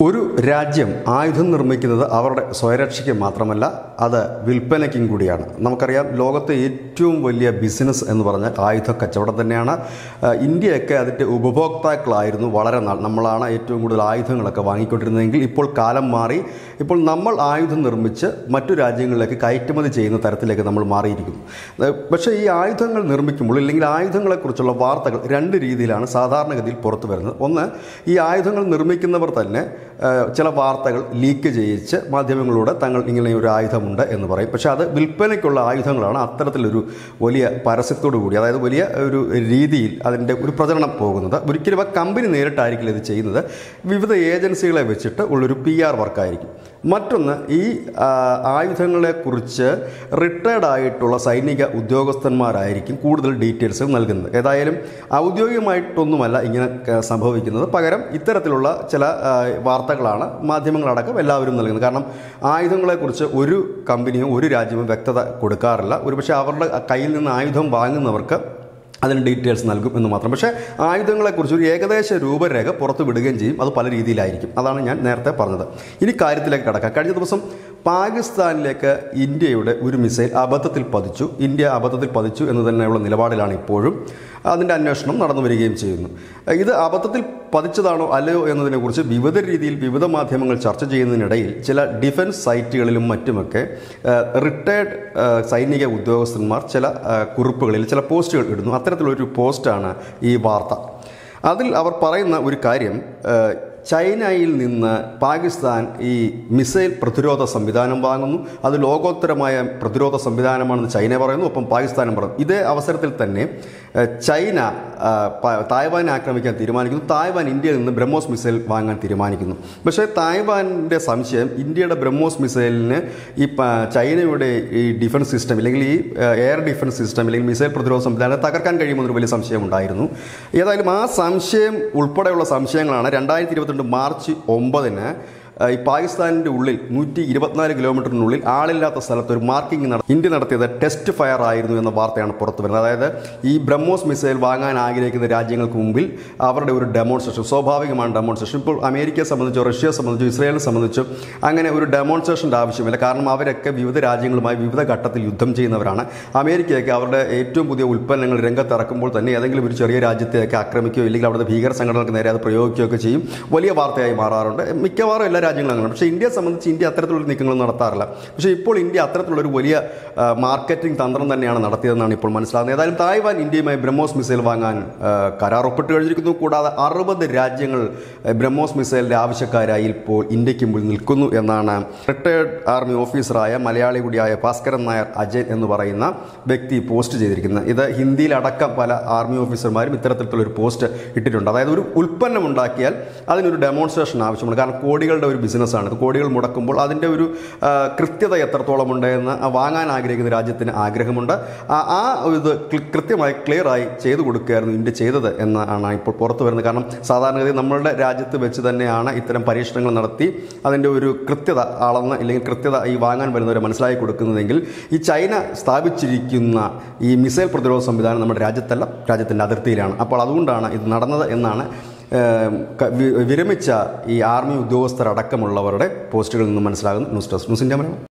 ഒരു രാജ്യം ആയുധം നിർമ്മിക്കുന്നത് അവരുടെ സ്വയരക്ഷയ്ക്ക് മാത്രമല്ല അത് വിൽപ്പനയ്ക്കും കൂടിയാണ് നമുക്കറിയാം ലോകത്തെ ഏറ്റവും വലിയ ബിസിനസ് എന്ന് പറഞ്ഞാൽ ആയുധ കച്ചവടം തന്നെയാണ് ആ, ഇന്ത്യയൊക്കെ അതിൻ്റെ ഉപഭോക്താക്കളായിരുന്നു വളരെ നാൾ നമ്മളാണ് ഏറ്റവും കൂടുതൽ ആയുധങ്ങളൊക്കെ വാങ്ങിക്കൊണ്ടിരുന്നതെങ്കിൽ ഇപ്പോൾ കാലം മാറി ഇപ്പോൾ നമ്മൾ ആയുധം നിർമ്മിച്ച് മറ്റു രാജ്യങ്ങളിലേക്ക് കയറ്റുമതി ചെയ്യുന്ന തരത്തിലേക്ക് നമ്മൾ മാറിയിരിക്കുന്നു ആ, പക്ഷേ ഈ ആയുധങ്ങൾ നിർമ്മിക്കുമ്പോൾ അല്ലെങ്കിൽ ആയുധങ്ങളെക്കുറിച്ചുള്ള വാർത്തകൾ രണ്ട് രീതിയിലാണ് സാധാരണഗതിയിൽ പുറത്തു വരുന്നത് ഒന്ന് ഈ ആയുധങ്ങൾ നിർമ്മിക്കുന്നവർ തന്നെ ആ, ചില വാർത്തകൾ ലീക്ക് ചെയ്യിച്ച് മാധ്യമങ്ങളിലൂടെ തങ്ങൾ ഇങ്ങനെ ഒരു ആയുധമുണ്ട് എന്ന് പറയും പക്ഷേ അത് വിൽപ്പനയ്ക്കുള്ള ആയുധങ്ങളാണ് അത്തരത്തിലൊരു വലിയ പരസ്യത്തോടു കൂടി അതായത് വലിയ ഒരു രീതിയിൽ അതിൻ്റെ ഒരു പ്രചരണം പോകുന്നത് ഒരിക്കലും ആ കമ്പനി നേരിട്ടായിരിക്കില്ല ഇത് ചെയ്യുന്നത് വിവിധ ഏജൻസികളെ വെച്ചിട്ട് ഉള്ളൊരു പി ആർ വർക്കായിരിക്കും മറ്റൊന്ന് ഈ ആ, ആയുധങ്ങളെക്കുറിച്ച് റിട്ടയർഡ് ആയിട്ടുള്ള സൈനിക ഉദ്യോഗസ്ഥന്മാരായിരിക്കും കൂടുതൽ ഡീറ്റെയിൽസ് നൽകുന്നത് ഏതായാലും ഔദ്യോഗികമായിട്ടൊന്നുമല്ല ഇങ്ങനെ ക- സംഭവിക്കുന്നത് പകരം ഇത്തരത്തിലുള്ള ചില ആ, വാർത്തകളാണ് മാധ്യമങ്ങളടക്കം എല്ലാവരും നൽകുന്നത് കാരണം ആയുധങ്ങളെക്കുറിച്ച് ഒരു കമ്പനിയും ഒരു രാജ്യവും വ്യക്തത കൊടുക്കാറില്ല ഒരുപക്ഷെ അവരുടെ കയ്യിൽ നിന്ന് ആയുധം വാങ്ങുന്നവർക്ക് അതിന് ഡീറ്റെയിൽസ് നൽകും എന്ന് മാത്രം പക്ഷേ ആയുധങ്ങളെക്കുറിച്ച് ഒരു ഏകദേശ രൂപരേഖ പുറത്തു വിടുകയും ചെയ്യും അത് പല രീതിയിലായിരിക്കും അതാണ് ഞാൻ നേരത്തെ പറഞ്ഞത് ഇനി കാര്യത്തിലേക്ക് കടക്കാം കഴിഞ്ഞ ദിവസം പാകിസ്ഥാനിലേക്ക് ഇന്ത്യയുടെ ഒരു മിസൈൽ അബദ്ധത്തിൽ പതിച്ചു ഇന്ത്യ അബദ്ധത്തിൽ പതിച്ചു എന്ന് തന്നെയുള്ള നിലപാടിലാണ് ഇപ്പോഴും അതിൻ്റെ അന്വേഷണം നടന്നു വരികയും ചെയ്യുന്നു ഇത് അബദ്ധത്തിൽ പതിച്ചതാണോ അല്ലയോ എന്നതിനെക്കുറിച്ച് വിവിധ രീതിയിൽ വിവിധ മാധ്യമങ്ങൾ ചർച്ച ചെയ്യുന്നതിനിടയിൽ ചില ഡിഫൻസ് സൈറ്റുകളിലും മറ്റുമൊക്കെ റിട്ടയർഡ് സൈനിക ഉദ്യോഗസ്ഥന്മാർ ചില ആ, കുറിപ്പുകളിൽ ചില പോസ്റ്റുകൾ ഇടുന്നു അത്തരത്തിലൊരു പോസ്റ്റാണ് ഈ വാർത്ത അതിൽ അവർ പറയുന്ന ഒരു കാര്യം ആ, ചൈനയിൽ നിന്ന് പാകിസ്ഥാൻ ഈ മിസൈൽ പ്രതിരോധ സംവിധാനം വാങ്ങുന്നു അത് ലോകോത്തരമായ പ്രതിരോധ സംവിധാനമാണെന്ന് ചൈന പറയുന്നു ഒപ്പം പാകിസ്ഥാനും പറയുന്നു ഇതേ അവസരത്തിൽ തന്നെ ഏഹ്, ചൈന ആ, പ- തായ്വാനെ ആക്രമിക്കാൻ തീരുമാനിക്കുന്നു തായ്വാൻ ഇന്ത്യയിൽ നിന്ന് ബ്രഹ്മോസ് മിസൈൽ വാങ്ങാൻ തീരുമാനിക്കുന്നു പക്ഷേ തായ്വാൻ്റെ സംശയം ഇന്ത്യയുടെ ബ്രഹ്മോസ് മിസൈലിന് ഈ പ- ചൈനയുടെ ഈ ഡിഫൻസ് സിസ്റ്റം അല്ലെങ്കിൽ ഈ ഏഹ്, എയർ ഡിഫൻസ് സിസ്റ്റം അല്ലെങ്കിൽ മിസൈൽ പ്രതിരോധ സംവിധാനം തകർക്കാൻ കഴിയുമെന്നൊരു വലിയ സംശയം ഉണ്ടായിരുന്നു ഏതായാലും ആ സംശയം ഉൾപ്പെടെയുള്ള സംശയങ്ങളാണ് രണ്ടായിരത്തി ഇരുപത്തിരണ്ട് മാർച്ച് ഒമ്പതിന് ആ, ഈ പാകിസ്ഥാനിൻ്റെ ഉള്ളിൽ നൂറ്റി ഇരുപത്തിനാല് കിലോമീറ്ററിനുള്ളിൽ ആളില്ലാത്ത സ്ഥലത്ത് ഒരു മാർക്കിംഗ് നട ഇന്ത്യ നടത്തിയത് ടെസ്റ്റ് ഫയർ ആയിരുന്നു എന്ന വാർത്തയാണ് പുറത്തു വരുന്നത് അതായത് ഈ ബ്രഹ്മോസ് മിസൈൽ വാങ്ങാൻ ആഗ്രഹിക്കുന്ന രാജ്യങ്ങൾക്ക് മുമ്പിൽ അവരുടെ ഒരു ഡെമോൺസ്ട്രേഷൻ സ്വാഭാവികമാണ് ഡെമോൺസ്ട്രേഷൻ ഇപ്പോൾ അമേരിക്കയെ സംബന്ധിച്ചോ റഷ്യയെ സംബന്ധിച്ചോ ഇസ്രായേലിനെ സംബന്ധിച്ചോ അങ്ങനെ ഒരു ഡെമോൺസ്ട്രേഷൻ്റെ ആവശ്യമില്ല കാരണം അവരൊക്കെ വിവിധ രാജ്യങ്ങളുമായി വിവിധ ഘട്ടത്തിൽ യുദ്ധം ചെയ്യുന്നവരാണ് അമേരിക്കയൊക്കെ അവരുടെ ഏറ്റവും പുതിയ ഉൽപ്പന്നങ്ങൾ രംഗത്തിറക്കുമ്പോൾ തന്നെ ഏതെങ്കിലും ഒരു ചെറിയ രാജ്യത്തെയൊക്കെ ആക്രമിക്കുകയോ ഇല്ലെങ്കിൽ അവിടുത്തെ ഭീകര സംഘടനകൾക്ക് നേരെ അത് പ്രയോഗിക്കുകയൊക്കെ ചെയ്യും വലിയ വാർത്തയായി മാറാറുണ്ട് മിക്കവാറും എല്ലാ രാജ്യങ്ങളും അങ്ങനെ പക്ഷേ ഇന്ത്യയെ സംബന്ധിച്ച് ഇന്ത്യ അത്തരത്തിലുള്ള നീക്കങ്ങൾ നടത്താറില്ല പക്ഷേ ഇപ്പോൾ ഇന്ത്യ അത്തരത്തിലുള്ള ഒരു വലിയ ആ, മാർക്കറ്റിംഗ് തന്ത്രം തന്നെയാണ് നടത്തിയതെന്നാണ് ഇപ്പോൾ മനസ്സിലാകുന്നത് ഏതായാലും തായ്വാൻ ഇന്ത്യയുമായി ബ്രഹ്മോസ് മിസൈൽ വാങ്ങാൻ ആ, കരാർ ഒപ്പിട്ട് കഴിഞ്ഞിരിക്കുന്നു കൂടാതെ അറുപത് രാജ്യങ്ങൾ ആ, ബ്രഹ്മോസ് മിസൈലിൻ്റെ ആവശ്യക്കാരായി ഇപ്പോൾ ഇന്ത്യക്ക് മുമ്പിൽ നിൽക്കുന്നു എന്നാണ് റിട്ടയർഡ് ആർമി ഓഫീസറായ മലയാളി കൂടിയായ ഭാസ്കരൻ നായർ അജയൻ എന്ന് പറയുന്ന വ്യക്തി പോസ്റ്റ് ചെയ്തിരിക്കുന്നത് ഇത് ഹിന്ദിയിലടക്കം പല ആർമി ഓഫീസർമാരും ഇത്തരത്തിലുള്ള ഒരു പോസ്റ്റ് ഇട്ടിട്ടുണ്ട് അതായത് ഒരു ഉൽപ്പന്നം ഉണ്ടാക്കിയാൽ അതിനൊരു ഡെമോൺസ്ട്രേഷൻ ആവശ്യമുണ്ട് കാരണം കോടികളുടെ ഒരു ബിസിനസ്സാണ് ഇത് കോടികൾ മുടക്കുമ്പോൾ അതിൻ്റെ ഒരു ആ, കൃത്യത എത്രത്തോളം ഉണ്ട് എന്ന് ആ വാങ്ങാൻ ആഗ്രഹിക്കുന്ന രാജ്യത്തിന് ആഗ്രഹമുണ്ട് ആ ആ ഇത് ക്ലി- കൃത്യമായി ക്ലിയറായി ചെയ്തു കൊടുക്കുകയായിരുന്നു ഇന്ത്യ ചെയ്തത് എന്നാണ് ഇപ്പോൾ പുറത്തു വരുന്നത് കാരണം സാധാരണഗതി നമ്മളുടെ രാജ്യത്ത് വെച്ച് തന്നെയാണ് ഇത്തരം പരീക്ഷണങ്ങൾ നടത്തി അതിൻ്റെ ഒരു കൃത്യത അളന്ന് അല്ലെങ്കിൽ കൃത്യത ഈ വാങ്ങാൻ വരുന്നവരെ മനസ്സിലാക്കി കൊടുക്കുന്നതെങ്കിൽ ഈ ചൈന സ്ഥാപിച്ചിരിക്കുന്ന ഈ മിസൈൽ പ്രതിരോധ സംവിധാനം നമ്മുടെ രാജ്യത്തല്ല രാജ്യത്തിൻ്റെ അതിർത്തിയിലാണ് അപ്പോൾ അതുകൊണ്ടാണ് ഇത് നടന്നത് എന്നാണ് ഏം, ക- വി- വിരമിച്ച ഈ ആർമി ഉദ്യോഗസ്ഥരടക്കമുള്ളവരുടെ പോസ്റ്റുകളിൽ നിന്ന് മനസ്സിലാകുന്നു news desk news India Malayalam